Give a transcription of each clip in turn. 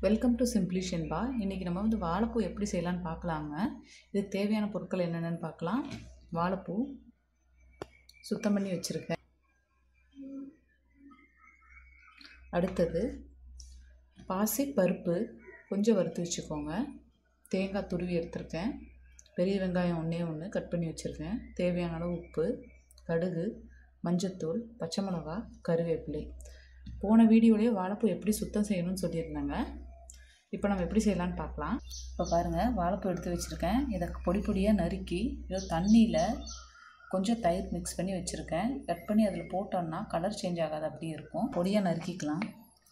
welcome to சிம்ப்ளிஷன் பா இன்றைக்கி நம்ம வந்து வாழைப்பூ எப்படி செய்யலான்னு பார்க்கலாங்க இதுக்கு தேவையான பொருட்கள் என்னென்னு பார்க்கலாம் வாழைப்பூ சுத்தம் பண்ணி வச்சுருக்கேன் அடுத்தது பாசி பருப்பு கொஞ்சம் வறுத்து வச்சுக்கோங்க தேங்காய் துருவி எடுத்திருக்கேன் பெரிய வெங்காயம் ஒன்றே ஒன்று கட் பண்ணி வச்சுருக்கேன் தேவையான அளவு உப்பு கடுகு மஞ்சத்தூள் பச்சை மிளகா கருவேப்பிலை போன வீடியோலேயே வாழைப்பூ எப்படி சுத்தம் செய்யணும்னு சொல்லியிருந்தாங்க இப்போ நம்ம எப்படி செய்யலான்னு பார்க்கலாம் இப்போ பாருங்கள் வாழைப்பூ எடுத்து வச்சுருக்கேன் இதை பொடி பொடியாக நறுக்கி ஏதோ தண்ணியில் கொஞ்சம் தயிர் மிக்ஸ் பண்ணி வச்சுருக்கேன் கட் பண்ணி அதில் போட்டோம்னா கலர் சேஞ்ச் ஆகாது அப்படியே இருக்கும் பொடியாக நறுக்கிக்கலாம்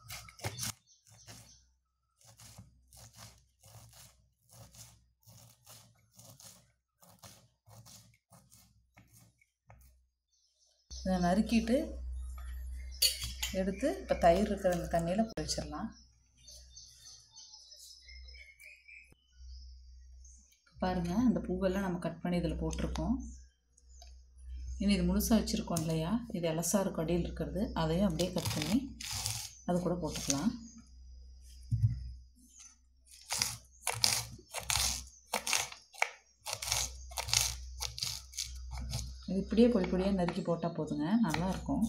இதை நறுக்கிட்டு எடுத்து இப்போ தயிர் இருக்கிற அந்த தண்ணியில் போய் வச்சிடலாம் பாருங்கள் அந்த பூவெல்லாம் நம்ம கட் பண்ணி இதில் போட்டிருக்கோம் இனி இது முழுசாக வச்சுருக்கோம் இல்லையா இது இலசாறு கடியில் இருக்கிறது அதையும் அப்படியே கட் பண்ணி அது கூட போட்டுக்கலாம் இது இப்படியே பொடி பொடியாக நறுக்கி போட்டால் போதுங்க நல்லாயிருக்கும்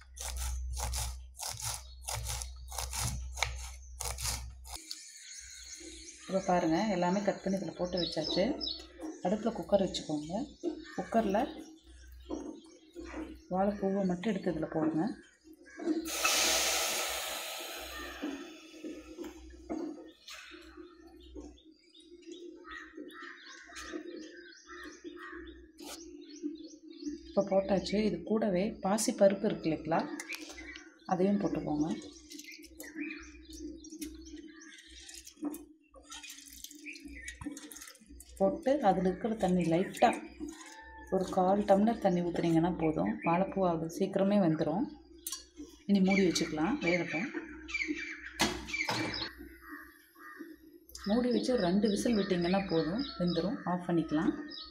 இப்போ பாருங்கள் எல்லாமே கட் பண்ணி இதில் போட்டு வச்சாச்சு அடுப்பில் குக்கர் வச்சுக்கோங்க குக்கரில் வாழைப்பூவை மட்டும் எடுத்து இதில் போடுங்க இப்போ போட்டாச்சு இது கூடவே பாசி பருப்பு இருக்கு இல்லைங்களா அதையும் போட்டுக்கோங்க போட்டு அதில் இருக்கிற தண்ணி லைட்டாக ஒரு கால் டம்ளர் தண்ணி ஊற்றுனீங்கன்னா போதும் வாழைப்பூ அது சீக்கிரமே வெந்துடும் இனி மூடி வச்சுக்கலாம் வேகட்டும் மூடி வச்சு ஒரு ரெண்டு விசில் விட்டிங்கன்னா போதும் வெந்துடும் ஆஃப் பண்ணிக்கலாம்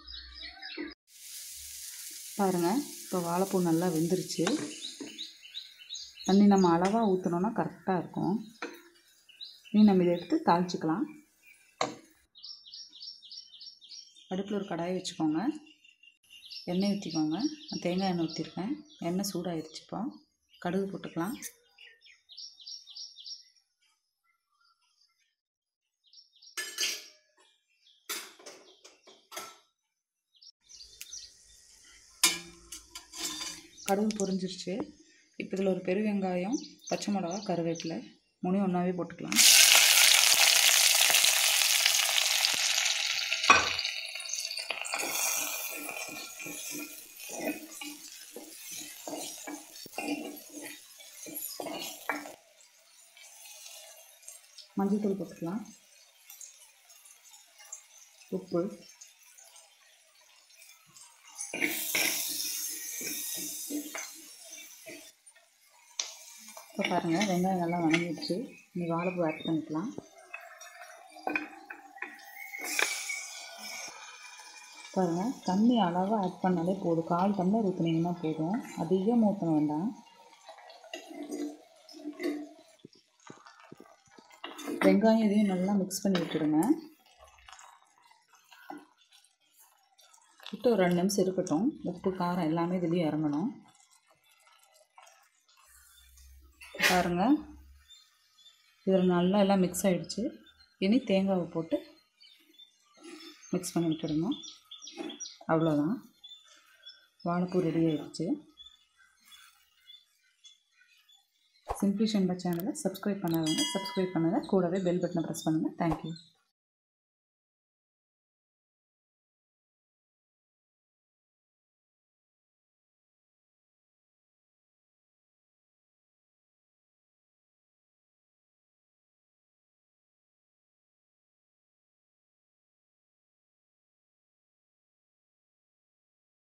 பாருங்கள் இப்போ வாழைப்பூ நல்லா வெந்துருச்சு தண்ணி நம்ம அளவாக ஊற்றினோன்னா கரெக்டாக இருக்கும் இனி நம்ம இதை எடுத்து தாளிச்சிக்கலாம் அடுப்பில் ஒரு கடாயை வச்சுக்கோங்க எண்ணெய் ஊற்றிக்கோங்க நான் தேங்காய் எண்ணெய் ஊற்றிருக்கேன் எண்ணெய் சூடாகிடுச்சு இப்போ கடுகு போட்டுக்கலாம் கடுகு பொரிஞ்சிருச்சு இப்போ இதில் ஒரு பெரிய வெங்காயம் பச்சை மிளகா கருவேப்பிலை மூணையும் ஒன்றாவே போட்டுக்கலாம் மஞ்சள் தூள் போட்டுக்கலாம் உப்பு இப்போ பாருங்கள் வெங்காயம் நல்லா வணங்கிடுச்சு இனி வாழைப்பூ ஆட் பண்ணிக்கலாம் பாருங்கள் தண்ணி அளவாக ஆட் பண்ணாலே போதும் கால் டம்ளர் ஊற்றுனீங்கன்னா போதும் அதிகம் ஊற்றணும் வேண்டாம் வெங்காயம் இதையும் நல்லா மிக்ஸ் பண்ணி விட்டுடுங்க விட்டு ஒரு ரெண்டு நிமிஷம் இருக்கட்டும் உப்பு காரம் எல்லாமே இதுலேயும் இறங்கணும் பாருங்கள் இதில் நல்லா எல்லாம் மிக்ஸ் ஆகிடுச்சு இனி தேங்காவை போட்டு மிக்ஸ் பண்ணி விட்டுடுங்க அவ்வளோதான் வாழைப்பூ ரெடி ஆகிடுச்சு சிம்பிளி ஷென்பா சேனலை சப்ஸ்கிரைப் பண்ணாதவங்க சப்ஸ்கிரைப் பண்ணுங்கள் கூடவே பெல் பட்டனை ப்ரெஸ் பண்ணுங்கள் தேங்க்யூ